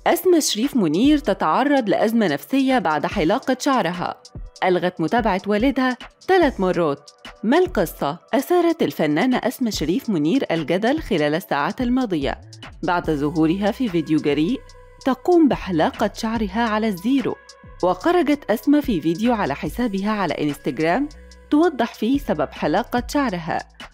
أسمى شريف منير تتعرض لأزمة نفسية بعد حلاقة شعرها ألغت متابعة والدها ثلاث مرات ما القصة؟ أثارت الفنانة أسمى شريف منير الجدل خلال الساعات الماضية بعد ظهورها في فيديو جريء تقوم بحلاقة شعرها على الزيرو وخرجت أسمى في فيديو على حسابها على إنستغرام توضح فيه سبب حلاقة شعرها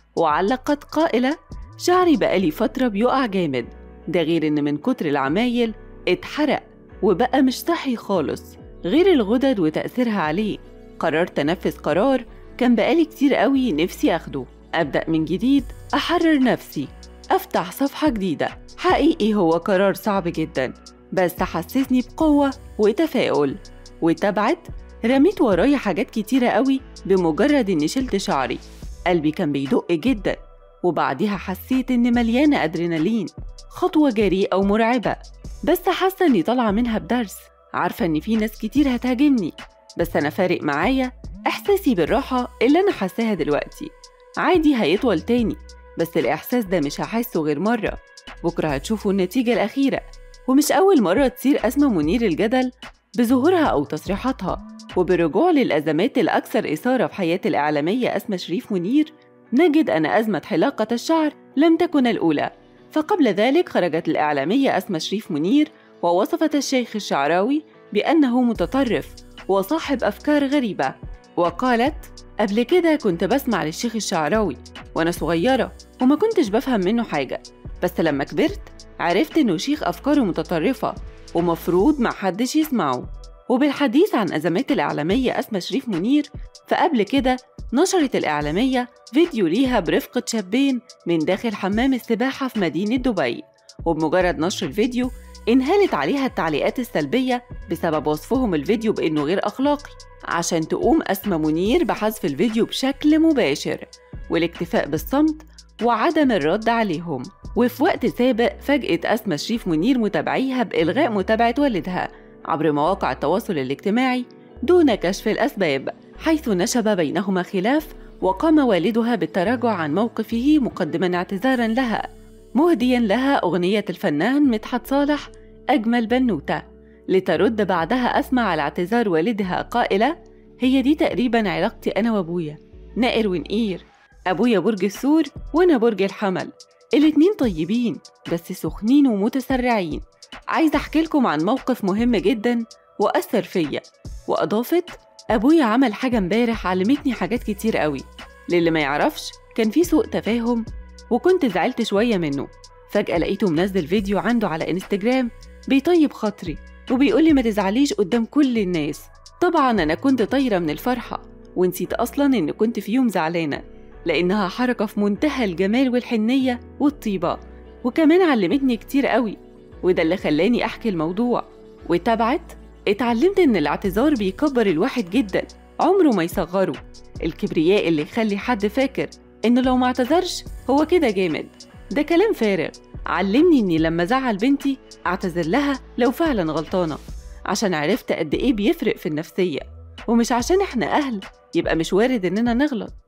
وعلقت قائلة شعري بقالي فترة بيقع جامد ده غير إن من كتر العمايل اتحرق وبقى مش صحي خالص غير الغدد وتأثيرها عليه قررت أنفذ قرار كان بقالي كتير قوي نفسي أخده أبدأ من جديد أحرر نفسي أفتح صفحة جديدة حقيقي هو قرار صعب جدا بس حسسني بقوة وتفاؤل وتبعت رميت ورايا حاجات كتيرة قوي بمجرد إني شلت شعري قلبي كان بيدق جدا وبعديها حسيت إني مليانة أدرينالين خطوة جريئة ومرعبة بس حاسة إني طالعة منها بدرس عارفة إن في ناس كتير هتهاجمني بس أنا فارق معايا إحساسي بالراحة اللي أنا حاساها دلوقتي عادي هيطول تاني بس الإحساس ده مش هحسه غير مرة بكرة هتشوفوا النتيجة الأخيرة ومش أول مرة تصير أسمى منير الجدل بظهورها أو تصريحاتها وبالرجوع للأزمات الأكثر إثارة في حياة الإعلامية أسمى شريف منير نجد أن أزمة حلاقة الشعر لم تكن الأولى فقبل ذلك خرجت الإعلامية أسمى شريف منير ووصفت الشيخ الشعراوي بأنه متطرف وصاحب أفكار غريبة وقالت قبل كده كنت بسمع للشيخ الشعراوي وأنا صغيرة وما كنتش بفهم منه حاجة بس لما كبرت عرفت إنه شيخ أفكاره متطرفة ومفروض ما حدش يسمعه وبالحديث عن أزمات الإعلامية أسمى شريف منير فقبل كده نشرت الإعلامية فيديو ليها برفقة شابين من داخل حمام السباحة في مدينة دبي وبمجرد نشر الفيديو انهالت عليها التعليقات السلبية بسبب وصفهم الفيديو بإنه غير أخلاقي عشان تقوم أسمى منير بحذف الفيديو بشكل مباشر والاكتفاء بالصمت وعدم الرد عليهم وفي وقت سابق فاجأت أسمى شريف منير متابعيها بإلغاء متابعة والدها عبر مواقع التواصل الاجتماعي دون كشف الأسباب حيث نشب بينهما خلاف وقام والدها بالتراجع عن موقفه مقدما اعتذارا لها مهديا لها أغنية الفنان مدحت صالح أجمل بنوتة لترد بعدها أسمع على اعتذار والدها قائلة هي دي تقريبا علاقتي أنا وأبويا نائر ونقير أبويا برج السور وأنا برج الحمل الاتنين طيبين بس سخنين ومتسرعين عايزة أحكي لكم عن موقف مهم جدا وأثر فيا وأضافت أبويا عمل حاجة امبارح علمتني حاجات كتير قوي للي ما يعرفش كان في سوء تفاهم وكنت زعلت شوية منه فجأة لقيته منزل فيديو عنده على انستجرام بيطيب خاطري وبيقولي ما تزعليش قدام كل الناس طبعا أنا كنت طايرة من الفرحة ونسيت أصلا إن كنت في يوم زعلانة لأنها حركة في منتهى الجمال والحنية والطيبة وكمان علمتني كتير قوي وده اللي خلاني أحكي الموضوع وتابعت اتعلمت إن الاعتذار بيكبر الواحد جدا عمره ما يصغره الكبرياء اللي يخلي حد فاكر إنه لو ما اعتذرش هو كده جامد ده كلام فارغ علمني إني لما زعل بنتي أعتذر لها لو فعلا غلطانة عشان عرفت قد إيه بيفرق في النفسية ومش عشان إحنا أهل يبقى مش وارد إننا نغلط